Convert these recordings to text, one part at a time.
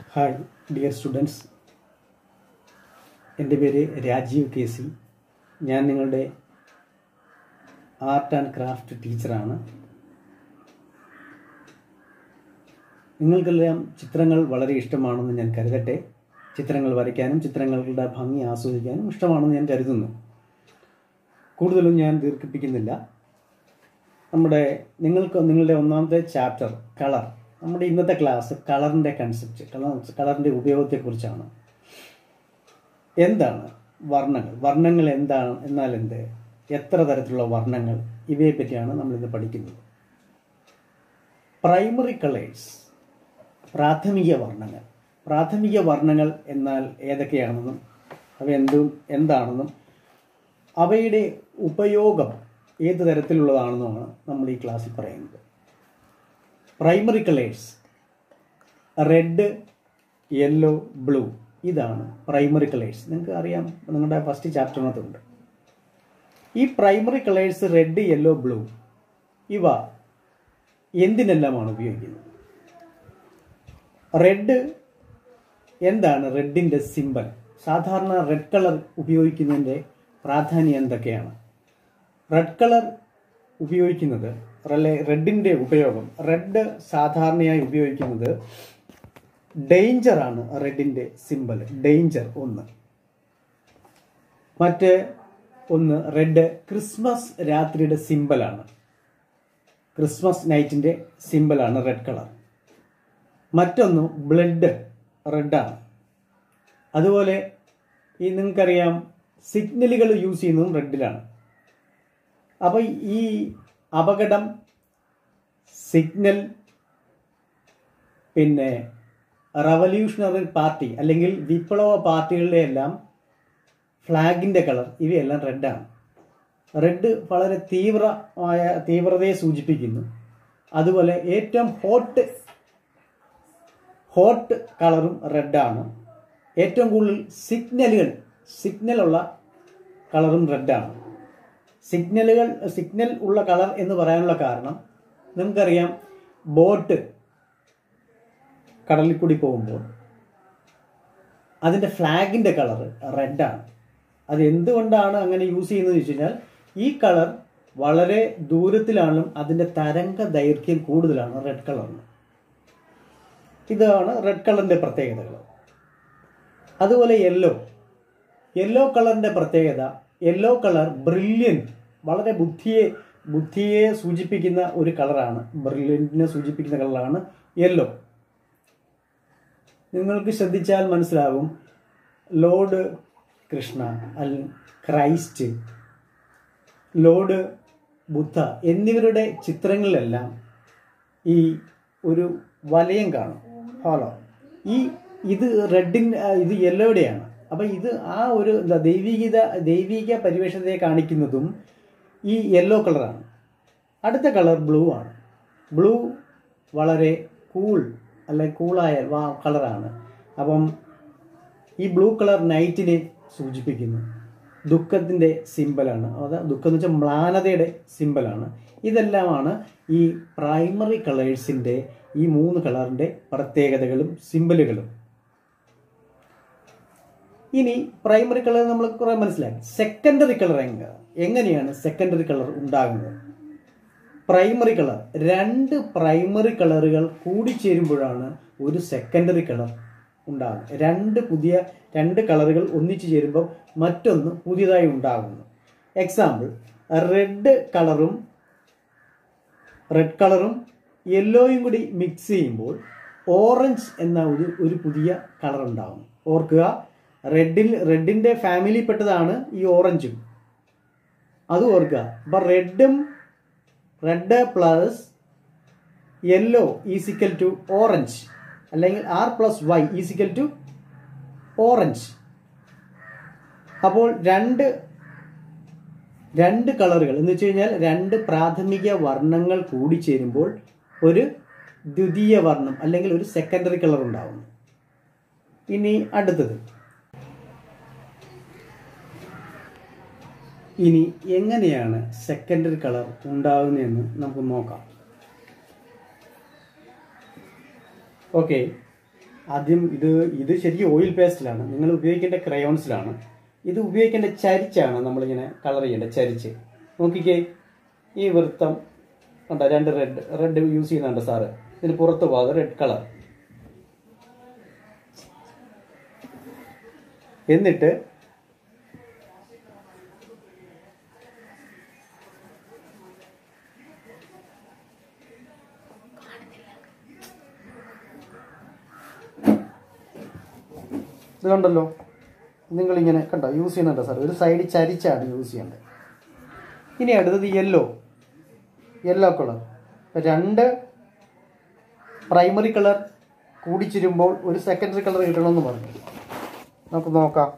hi dear students എൻ്റെ പേര് Rajeev K C ഞാൻ നിങ്ങളുടെ ആർട്ട് ആൻഡ് ക്രാഫ്റ്റ് ടീച്ചറാണ് നിങ്ങൾക്കെല്ലാം ചിത്രങ്ങൾ വളരെ ഇഷ്ടമാണെന്ന് ഞാൻ കരുതട്ടെ ചിത്രങ്ങൾ വരയ്ക്കാനും ചിത്രങ്ങളുടെ ഭംഗി ആസ്വദിക്കാനും ഇഷ്ടമാണെന്ന് ഞാൻ കരുതുന്നു കൂടുതലും ഞാൻ ദീർഘിപ്പിക്കുന്നില്ല നമ്മുടെ നിങ്ങൾക്ക് നിങ്ങളുടെ ഒന്നാമത്തെ ചാപ്റ്റർ കളർ നമ്മുടെ ഇന്നത്തെ ക്ലാസ് കളറിൻ്റെ കൺസെപ്റ്റ് കളർ കളറിൻ്റെ ഉപയോഗത്തെക്കുറിച്ചാണ് എന്താണ് വർണ്ണങ്ങൾ വർണ്ണങ്ങൾ എന്താണ് എന്നാൽ എന്ത് എത്ര തരത്തിലുള്ള വർണ്ണങ്ങൾ ഇവയെ പറ്റിയാണ് നമ്മൾ ഇന്ന് പഠിക്കുന്നത് പ്രൈമറി കളേഴ്സ് പ്രാഥമിക വർണ്ണങ്ങൾ പ്രാഥമിക വർണ്ണങ്ങൾ എന്നാൽ ഏതൊക്കെയാണെന്നും അവ എന്തും എന്താണെന്നും അവയുടെ ഉപയോഗം ഏത് തരത്തിലുള്ളതാണെന്നുമാണ് നമ്മൾ ഈ ക്ലാസ്സിൽ പറയുന്നത് primary colours red yellow blue ഇതാണ് പ്രൈമറി കളേഴ്സ് നിങ്ങൾക്ക് അറിയാം നിങ്ങളുടെ ഫസ്റ്റ് ചാപ്റ്ററിനകത്തുണ്ട് ഈ primary colours red yellow blue ഇവ എന്തിനെല്ലാമാണ് ഉപയോഗിക്കുന്നത് റെഡ് എന്താണ് റെഡിൻ്റെ സിമ്പൽ സാധാരണ റെഡ് കളർ ഉപയോഗിക്കുന്നതിൻ്റെ പ്രാധാന്യം എന്തൊക്കെയാണ് റെഡ് കളർ ഉപയോഗിക്കുന്നത് റെഡിൻ്റെ ഉപയോഗം റെഡ് സാധാരണയായി ഉപയോഗിക്കുന്നത് ഡേഞ്ചർ ആണ് റെഡിൻ്റെ സിമ്പൽ ഡേഞ്ചർ ഒന്ന് മറ്റ് ഒന്ന് റെഡ് ക്രിസ്മസ് രാത്രിയുടെ സിമ്പലാണ് ക്രിസ്മസ് നൈറ്റിൻ്റെ സിമ്പലാണ് റെഡ് കളർ മറ്റൊന്ന് ബ്ലഡ് റെഡാണ് അതുപോലെ ഈ നിങ്ങൾക്കറിയാം സിഗ്നലുകൾ യൂസ് ചെയ്യുന്നതും റെഡിലാണ് അപ്പോൾ ഈ അപകടം സിഗ്നൽ പിന്നെ റവല്യൂഷണറി പാർട്ടി അല്ലെങ്കിൽ വിപ്ലവ പാർട്ടികളുടെ എല്ലാം ഫ്ലാഗിൻ്റെ കളർ ഇവയെല്ലാം റെഡാണ് റെഡ് വളരെ തീവ്രമായ തീവ്രതയെ സൂചിപ്പിക്കുന്നു അതുപോലെ ഏറ്റവും ഹോട്ട് ഹോട്ട് കളറും റെഡാണ് ഏറ്റവും കൂടുതൽ സിഗ്നലുകൾ സിഗ്നലുള്ള കളറും റെഡാണ് സിഗ്നലുകൾ സിഗ്നൽ ഉള്ള കളർ എന്ന് പറയാനുള്ള കാരണം നമുക്കറിയാം ബോട്ട് കടലിൽ കൂടി പോകുമ്പോൾ അതിൻ്റെ ഫ്ലാഗിൻ്റെ കളർ റെഡാണ് അത് എന്തുകൊണ്ടാണ് അങ്ങനെ യൂസ് ചെയ്യുന്നത് വെച്ച് കഴിഞ്ഞാൽ ഈ കളർ വളരെ ദൂരത്തിലാണ് അതിൻ്റെ തരംഗ ദൈർഘ്യം കൂടുതലാണ് റെഡ് കളറിന് ഇതാണ് റെഡ് കളറിൻ്റെ പ്രത്യേകതകൾ അതുപോലെ യെല്ലോ യെല്ലോ കളറിൻ്റെ പ്രത്യേകത യെല്ലോ കളർ ബ്രില്യൻ വളരെ ബുദ്ധിയെ ബുദ്ധിയെ സൂചിപ്പിക്കുന്ന ഒരു കളറാണ് ബ്രില്യൻറ്റിനെ സൂചിപ്പിക്കുന്ന കളറാണ് യെല്ലോ നിങ്ങൾക്ക് ശ്രദ്ധിച്ചാൽ മനസ്സിലാകും ലോർഡ് കൃഷ്ണ അൽ ക്രൈസ്റ്റ് ലോർഡ് ബുദ്ധ എന്നിവരുടെ ചിത്രങ്ങളിലെല്ലാം ഈ ഒരു വലയം കാണും ഹോളോ ഈ ഇത് റെഡിൻ ഇത് യെല്ലോയുടെയാണ് അപ്പം ഇത് ആ ഒരു എന്താ ദൈവികത ദൈവിക പരിവേഷത്തെ കാണിക്കുന്നതും ഈ യെല്ലോ കളറാണ് അടുത്ത കളർ ബ്ലൂ ആണ് ബ്ലൂ വളരെ കൂൾ അല്ലെ കൂളായ വാ കളറാണ് അപ്പം ഈ ബ്ലൂ കളർ നൈറ്റിനെ സൂചിപ്പിക്കുന്നു ദുഃഖത്തിൻ്റെ സിമ്പലാണ് അത് ദുഃഖം എന്ന് വെച്ചാൽ മ്ലാനതയുടെ സിമ്പലാണ് ഇതെല്ലാമാണ് ഈ പ്രൈമറി കളേഴ്സിൻ്റെ ഈ മൂന്ന് കളറിൻ്റെ പ്രത്യേകതകളും സിമ്പലുകളും ഇനി പ്രൈമറി കളർ നമ്മൾ കുറെ മനസ്സിലാക്കി സെക്കൻഡറി കളർ എങ്ങ എങ്ങനെയാണ് സെക്കൻഡറി കളർ ഉണ്ടാകുന്നത് പ്രൈമറി കളർ രണ്ട് പ്രൈമറി കളറുകൾ കൂടിച്ചേരുമ്പോഴാണ് ഒരു സെക്കൻഡറി കളർ ഉണ്ടാകുന്നത് രണ്ട് പുതിയ രണ്ട് കളറുകൾ ഒന്നിച്ചു ചേരുമ്പോൾ മറ്റൊന്ന് പുതിയതായി ഉണ്ടാകുന്നു എക്സാമ്പിൾ റെഡ് കളറും റെഡ് കളറും യെല്ലോയും കൂടി മിക്സ് ചെയ്യുമ്പോൾ ഓറഞ്ച് എന്ന ഒരു ഒരു പുതിയ കളർ ഉണ്ടാകും ഓർക്കുക റെഡിൽ റെഡിൻ്റെ ഫാമിലിപ്പെട്ടതാണ് ഈ ഓറഞ്ചും അത് ഓർക്കുക അപ്പം റെഡും red plus yellow is equal to orange അല്ലെങ്കിൽ R plus Y is equal to orange അപ്പോൾ രണ്ട് രണ്ട് കളറുകൾ എന്ന് വെച്ച് കഴിഞ്ഞാൽ രണ്ട് പ്രാഥമിക വർണ്ണങ്ങൾ കൂടിച്ചേരുമ്പോൾ ഒരു ദ്വിതീയ വർണ്ണം അല്ലെങ്കിൽ ഒരു സെക്കൻഡറി കളർ ഉണ്ടാവുന്നു ഇനി അടുത്തത് ഇനി എങ്ങനെയാണ് സെക്കൻഡറി കളർ ഉണ്ടാകുന്നതെന്ന് നമുക്ക് നോക്കാം ഓക്കെ ആദ്യം ഇത് ഇത് ശരിക്കും ഓയിൽ പേസ്റ്റിലാണ് നിങ്ങൾ ഉപയോഗിക്കേണ്ട ക്രയോൺസിലാണ് ഇത് ഉപയോഗിക്കേണ്ട ചരിച്ചാണ് നമ്മളിങ്ങനെ കളർ ചെയ്യേണ്ടത് ചരിച്ച് നോക്കിക്കേ ഈ വൃത്തം കണ്ടോ രണ്ട് റെഡ് റെഡ് യൂസ് ചെയ്യുന്നുണ്ട് സാറ് ഇതിന് പുറത്ത് ഭാഗം റെഡ് കളർ എന്നിട്ട് ഇത് കണ്ടല്ലോ നിങ്ങളിങ്ങനെ കണ്ടോ യൂസ് ചെയ്യുന്നുണ്ടോ സാർ ഒരു സൈഡ് ചരിച്ചാണ് യൂസ് ചെയ്യേണ്ടത് ഇനി അടുത്തത് യെല്ലോ യെല്ലോ കളർ രണ്ട് പ്രൈമറി കളർ കൂടിച്ചിരുമ്പോൾ ഒരു സെക്കൻഡറി കളർ കിട്ടണമെന്ന് പറഞ്ഞു നമുക്ക് നോക്കാം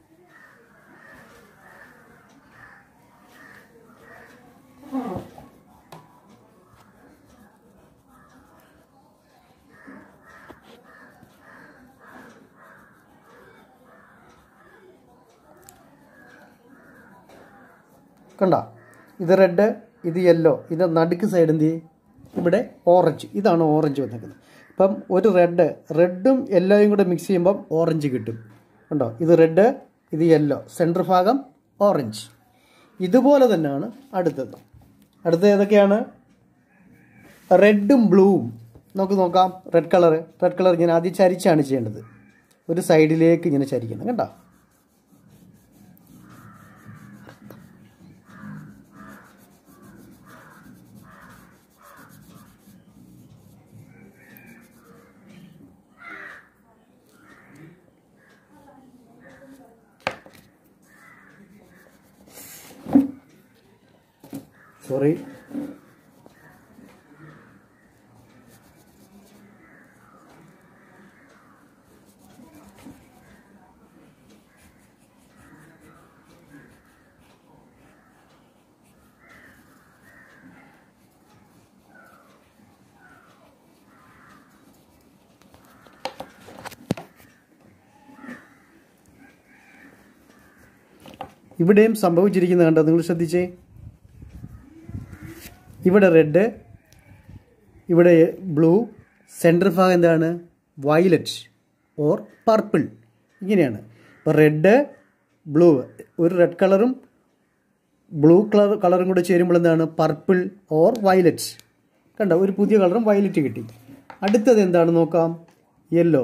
കണ്ട ഇത് റെഡ് ഇത് യെല്ലോ ഇത് നടുക്ക് സൈഡ് എന്ത് ചെയ്യും ഇവിടെ ഓറഞ്ച് ഇതാണ് ഓറഞ്ച് വന്നിരിക്കുന്നത് ഇപ്പം ഒരു റെഡ് റെഡും യെല്ലോയും കൂടെ മിക്സ് ചെയ്യുമ്പം ഓറഞ്ച് കിട്ടും കണ്ടോ ഇത് റെഡ് ഇത് യെല്ലോ സെൻറ്റർ ഭാഗം ഓറഞ്ച് ഇതുപോലെ തന്നെയാണ് അടുത്തത് അടുത്തത് ഏതൊക്കെയാണ് റെഡും ബ്ലൂവും നമുക്ക് നോക്കാം റെഡ് കളർ റെഡ് കളർ ഇങ്ങനെ ആദ്യം ചരിച്ചാണ് ചെയ്യേണ്ടത് ഒരു സൈഡിലേക്ക് ഇങ്ങനെ ചരിക്കണം കണ്ടോ സോറി ഇവിടെയും സംഭവിച്ചിരിക്കുന്നത് കണ്ടോ നിങ്ങൾ ശ്രദ്ധിച്ചേ ഇവിടെ റെഡ് ഇവിടെ ബ്ലൂ സെൻറ്റർ ഭാഗം എന്താണ് വയലറ്റ് ഓർ പർപ്പിൾ ഇങ്ങനെയാണ് ഇപ്പോൾ റെഡ് ബ്ലൂ ഒരു റെഡ് കളറും ബ്ലൂ കളർ കളറും കൂടെ ചേരുമ്പോൾ എന്താണ് പർപ്പിൾ ഓർ വയലറ്റ് കണ്ടോ ഒരു പുതിയ കളറും വയലറ്റ് കിട്ടി അടുത്തത് എന്താണ് നോക്കാം യെല്ലോ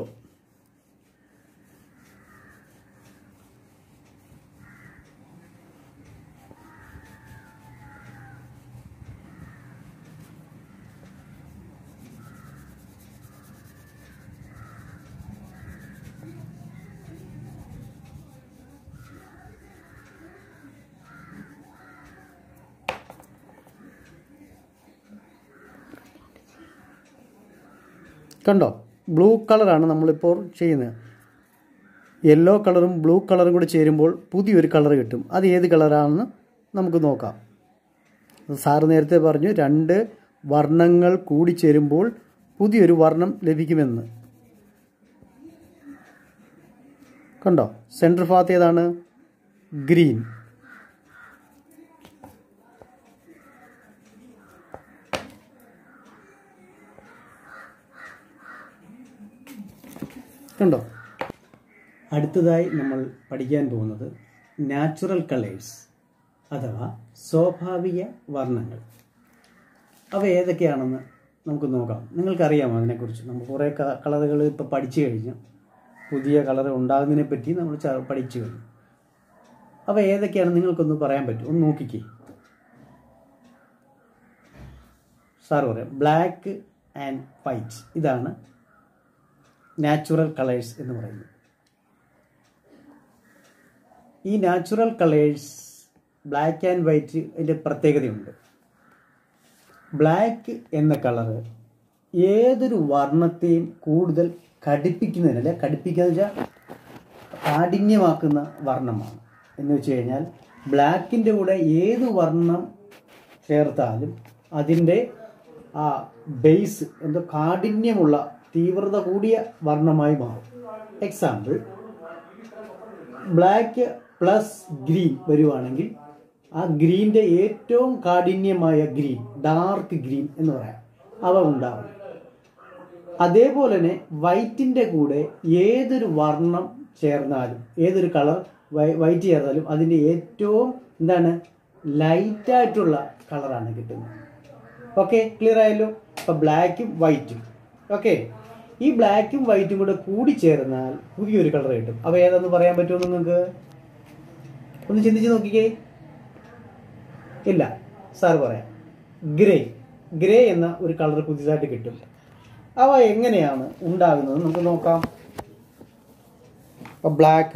കണ്ടോ ബ്ലൂ കളറാണ് നമ്മളിപ്പോൾ ചെയ്യുന്നത് യെല്ലോ കളറും ബ്ലൂ കളറും കൂടി ചേരുമ്പോൾ പുതിയൊരു കളർ കിട്ടും അത് ഏത് കളറാണെന്ന് നമുക്ക് നോക്കാം സാറ് നേരത്തെ പറഞ്ഞു രണ്ട് വർണ്ണങ്ങൾ കൂടി ചേരുമ്പോൾ പുതിയൊരു വർണ്ണം ലഭിക്കുമെന്ന് കണ്ടോ സെൻറ്റർ ഭാഗത്ത് ഏതാണ് ഗ്രീൻ കണ്ടോ അടുത്തതായി നമ്മൾ പഠിക്കാൻ പോകുന്നത് നാച്ചുറൽ കളേഴ്സ് അഥവാ സ്വാഭാവിക വർണ്ണങ്ങൾ അവ ഏതൊക്കെയാണെന്ന് നമുക്ക് നോക്കാം നിങ്ങൾക്കറിയാമോ അതിനെക്കുറിച്ച് നമ്മൾ കുറേ കളറുകൾ ഇപ്പോൾ പഠിച്ചു കഴിഞ്ഞു പുതിയ കളർ ഉണ്ടാകുന്നതിനെ പറ്റി നമ്മൾ ച- പഠിച്ചു കഴിഞ്ഞു അവ ഏതൊക്കെയാണെന്ന് നിങ്ങൾക്കൊന്ന് പറയാൻ പറ്റും ഒന്ന് നോക്കിക്കേ സാർ പറയാം ബ്ലാക്ക് ആൻഡ് വൈറ്റ് ഇതാണ് നാച്ചുറൽ കളേഴ്സ് എന്ന് പറയുന്നത് ഈ natural colours black and white അതിൻ്റെ പ്രത്യേകതയുണ്ട് ബ്ലാക്ക് എന്ന കളറ് ഏതൊരു വർണ്ണത്തെയും കൂടുതൽ കടുപ്പിക്കുന്നതിന് അല്ലെ കടുപ്പിക്കുക എന്ന് വെച്ചാൽ കാഠിന്യമാക്കുന്ന വർണ്ണമാണ് എന്ന് വെച്ച് കഴിഞ്ഞാൽ ബ്ലാക്കിൻ്റെ കൂടെ ഏത് വർണ്ണം ചേർത്താലും അതിൻ്റെ ആ ബേസ് എന്തോ കാഠിന്യമുള്ള തീവ്രത കൂടിയ വർണ്ണമായി മാറും എക്സാമ്പിൾ ബ്ലാക്ക് പ്ലസ് ഗ്രീൻ വരുവാണെങ്കിൽ ആ ഗ്രീൻ്റെ ഏറ്റവും കാഠിന്യമായ ഗ്രീൻ ഡാർക്ക് ഗ്രീൻ എന്ന് പറയാം അവ ഉണ്ടാവും അതേപോലെ തന്നെ വൈറ്റിന്റെ കൂടെ ഏതൊരു വർണ്ണം ചേർന്നാലും ഏതൊരു കളർ വൈറ്റ് ചേർന്നാലും അതിന്റെ ഏറ്റവും എന്താണ് ലൈറ്റ് ആയിട്ടുള്ള കളറാണ് കിട്ടുന്നത് ഓക്കെ ക്ലിയർ ആയല്ലോ അപ്പൊ ബ്ലാക്കും വൈറ്റും ഓക്കെ ഈ ബ്ലാക്കും വൈറ്റും കൂടെ കൂടി ചേർന്നാൽ പുതിയൊരു കളർ കിട്ടും അപ്പൊ ഏതാന്ന് പറയാൻ പറ്റുമോ നിങ്ങൾക്ക് ഒന്ന് ചിന്തിച്ച് നോക്കിക്കേ ഇല്ല സാർ പറയാം ഗ്രേ ഗ്രേ എന്ന ഒരു കളർ പുതിയതായിട്ട് കിട്ടും അവ എങ്ങനെയാണ് ഉണ്ടാകുന്നത് നമുക്ക് നോക്കാം ബ്ലാക്ക്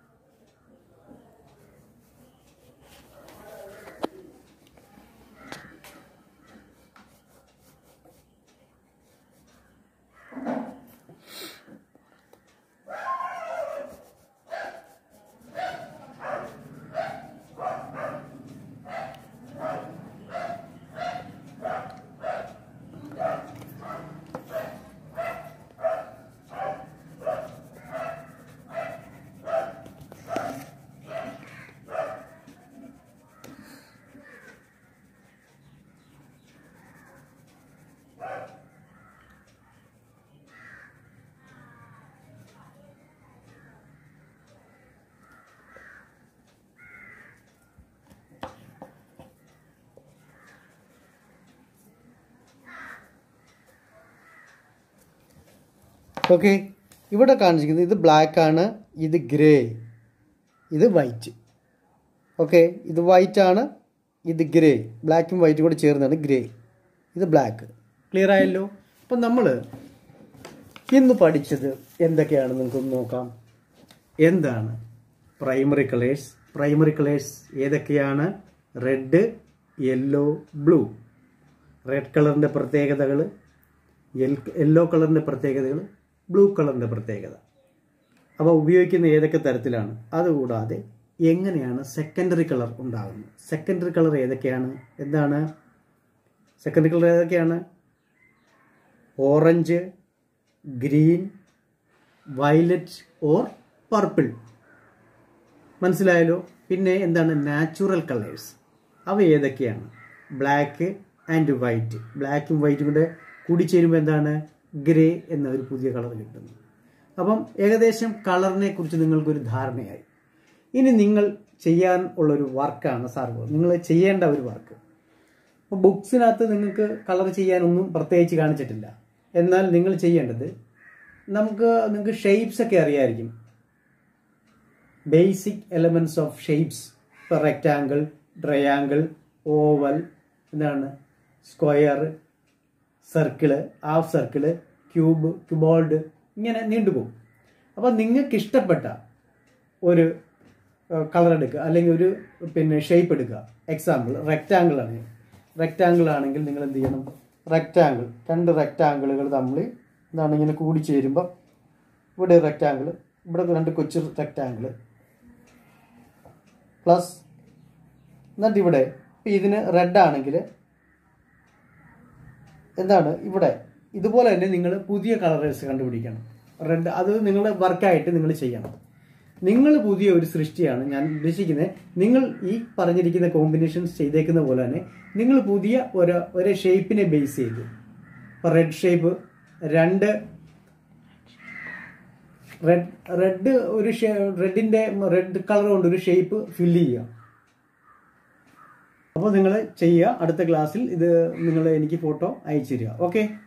ഓക്കെ ഇവിടെ കാണിച്ചിരിക്കുന്നത് ഇത് ബ്ലാക്ക് ആണ് ഇത് ഗ്രേ ഇത് വൈറ്റ് ഓക്കെ ഇത് വൈറ്റ് ആണ് ഇത് ഗ്രേ ബ്ലാക്കും വൈറ്റും കൂടെ ചേർന്നാണ് ഗ്രേ ഇത് ബ്ലാക്ക് ക്ലിയർ ആയല്ലോ അപ്പം നമ്മൾ ഇന്ന് പഠിച്ചത് എന്തൊക്കെയാണ് നിങ്ങൾക്കൊന്ന് നോക്കാം എന്താണ് പ്രൈമറി കളേഴ്സ് പ്രൈമറി കളേഴ്സ് ഏതൊക്കെയാണ് റെഡ് യെല്ലോ ബ്ലൂ റെഡ് കളറിൻ്റെ പ്രത്യേകതകൾ യെല്ലോ കളറിൻ്റെ പ്രത്യേകതകൾ ബ്ലൂ കളറിൻ്റെ പ്രത്യേകത അവ ഉപയോഗിക്കുന്ന ഏതൊക്കെ തരത്തിലാണ് അതുകൂടാതെ എങ്ങനെയാണ് സെക്കൻഡറി കളർ ഉണ്ടാകുന്നത് സെക്കൻഡറി കളർ ഏതൊക്കെയാണ് എന്താണ് സെക്കൻഡറി കളർ ഏതൊക്കെയാണ് orange green violet or purple മനസ്സിലായല്ലോ പിന്നെ എന്താണ് നാച്ചുറൽ കളേഴ്സ് അവ ഏതൊക്കെയാണ് ബ്ലാക്ക് ആൻഡ് വൈറ്റ് ബ്ലാക്കും വൈറ്റും കൂടെ കൂടിച്ചേരുമ്പോൾ എന്താണ് ഗ്രേ എന്ന ഒരു പുതിയ കളർ കിട്ടുന്നു അപ്പം ഏകദേശം കളറിനെ കുറിച്ച് നിങ്ങൾക്കൊരു ധാരണയായി ഇനി നിങ്ങൾ ചെയ്യാൻ ഉള്ളൊരു വർക്കാണ് സാർ നിങ്ങൾ ചെയ്യേണ്ട ഒരു വർക്ക് അപ്പോൾ ബുക്സിനകത്ത് നിങ്ങൾക്ക് കളർ ചെയ്യാനൊന്നും പ്രത്യേകിച്ച് കാണിച്ചിട്ടില്ല എന്നാൽ നിങ്ങൾ ചെയ്യേണ്ടത് നമുക്ക് നിങ്ങൾക്ക് ഷേപ്സ് ഒക്കെ അറിയായിരിക്കും ബേസിക് എലമെന്റ്സ് ഓഫ് ഷേപ്സ് ഇപ്പോൾ റെക്റ്റാങ്കിൾ ട്രയാങ്കിൾ ഓവൽ എന്താണ് square circle half circle cube cuboid ഇങ്ങനെ നീണ്ടുപോകും അപ്പോൾ നിങ്ങൾക്ക് ഇഷ്ടപ്പെട്ട ഒരു കളർ എടുക്കുക അല്ലെങ്കിൽ ഒരു പിന്നെ ഷേപ്പ് എടുക്കുക എക്സാമ്പിൾ റെക്റ്റാങ്കിൾ ആണ് റെക്റ്റാങ്കിൾ ആണെങ്കിൽ നിങ്ങൾ എന്ത് ചെയ്യണം റെക്റ്റാങ്കിൾ രണ്ട് റെക്റ്റാങ്കിളുകൾ തമ്മിൽ എന്താണ് ഇങ്ങനെ കൂടി ചേരുമ്പോൾ ഇവിടെ റെക്റ്റാങ്കിൾ ഇവിടെ രണ്ട് കൊച്ചു റെക്റ്റാങ്കിൾ പ്ലസ് എന്നിട്ട് ഇവിടെ ഇപ്പം ഇതിന് റെഡ് ആണെങ്കിൽ എന്താണ് ഇവിടെ ഇതുപോലെ തന്നെ നിങ്ങൾ പുതിയ കളറേഴ്സ് കണ്ടുപിടിക്കണം റെഡ് അത് നിങ്ങൾ വർക്കായിട്ട് നിങ്ങൾ ചെയ്യണം നിങ്ങൾ പുതിയ ഒരു സൃഷ്ടിയാണ് ഞാൻ ഉദ്ദേശിക്കുന്നത് നിങ്ങൾ ഈ പറഞ്ഞിരിക്കുന്ന കോമ്പിനേഷൻസ് ചെയ്തേക്കുന്ന പോലെ തന്നെ നിങ്ങൾ പുതിയ ഒരു ഒരു ഷേപ്പിനെ ബേസ് ചെയ്ത് ഇപ്പോൾ റെഡ് ഷേപ്പ് രണ്ട് റെഡ് റെഡ് ഒരു റെഡിന്റെ റെഡ് കളർ കൊണ്ട് ഒരു ഷേപ്പ് ഫില്ല് ചെയ്യുക അപ്പോൾ നിങ്ങൾ ചെയ്യുക അടുത്ത ക്ലാസ്സിൽ ഇത് നിങ്ങൾ എനിക്ക് ഫോട്ടോ അയച്ചു തരിക ഓക്കെ